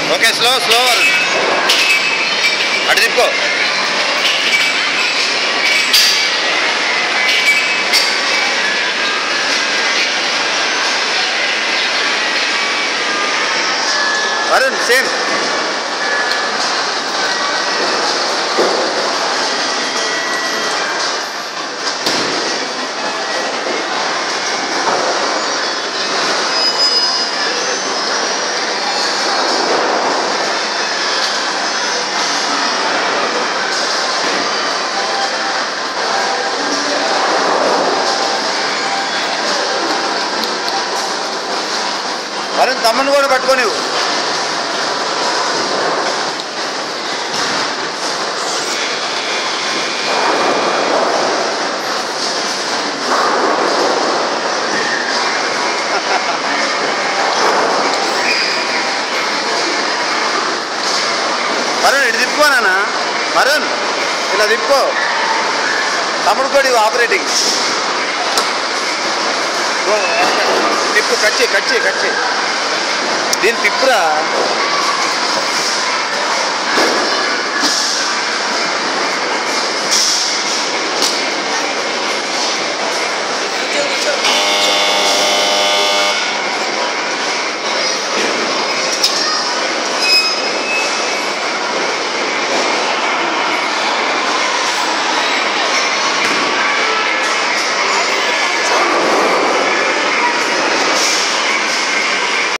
okay slow slow అటు తిప్పుకో Varun same Varun తమ్ముని కూడా పట్టుకో నువ్వు వరుణ్ ఇటు తిప్పుకో నాన్న వరుణ్ ఇలా తిప్పుకో తమ్ముడు కూడా ఇవి ఆపరేటింగ్ ఓ, తిప్పు కచ్చి కచ్చి కచ్చి దీన్ని తిప్పురా